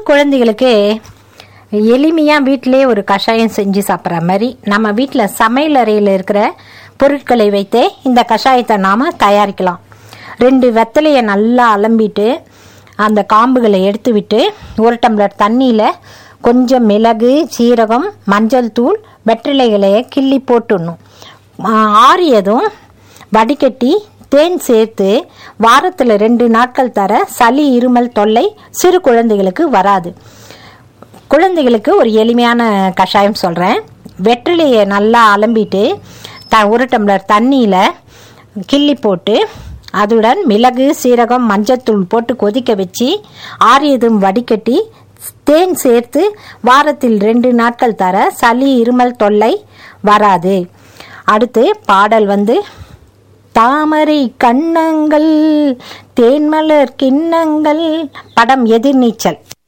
குழந்தைகளுக்கு எளிமையாக வீட்டிலே ஒரு கஷாயம் செஞ்சு சாப்பிட்ற மாதிரி நம்ம வீட்டில் சமையல் அறையில் இருக்கிற பொருட்களை வைத்தே இந்த கஷாயத்தை நாம் தயாரிக்கலாம் ரெண்டு வெத்தலையை நல்லா அலம்பிட்டு அந்த காம்புகளை எடுத்து விட்டு ஒரு டம்ளர் தண்ணியில் கொஞ்சம் மிளகு சீரகம் மஞ்சள் தூள் வெற்றிலைகளை கிள்ளி போட்டுடணும் ஆ, ஆறியதும் வடிகட்டி தேன் சேர்த்து வாரத்தில் ரெண்டு நாட்கள் தர சளி இருமல் தொல்லை சிறு குழந்தைகளுக்கு வராது குழந்தைகளுக்கு ஒரு எளிமையான கஷாயம் சொல்கிறேன் வெற்றிலையை நல்லா அலம்பிட்டு த ஒரு டம்ளர் தண்ணியில் கிள்ளி போட்டு அதுடன் மிளகு சீரகம் மஞ்சத்தூள் போட்டு கொதிக்க வச்சு ஆறியதும் வடிகட்டி தேன் சேர்த்து வாரத்தில் ரெண்டு நாட்கள் தர சளி இருமல் தொல்லை வராது அடுத்து பாடல் வந்து தாமரை கண்ணங்கள் தேன்மலர் கிண்ணங்கள் படம் எதிர்நீச்சல்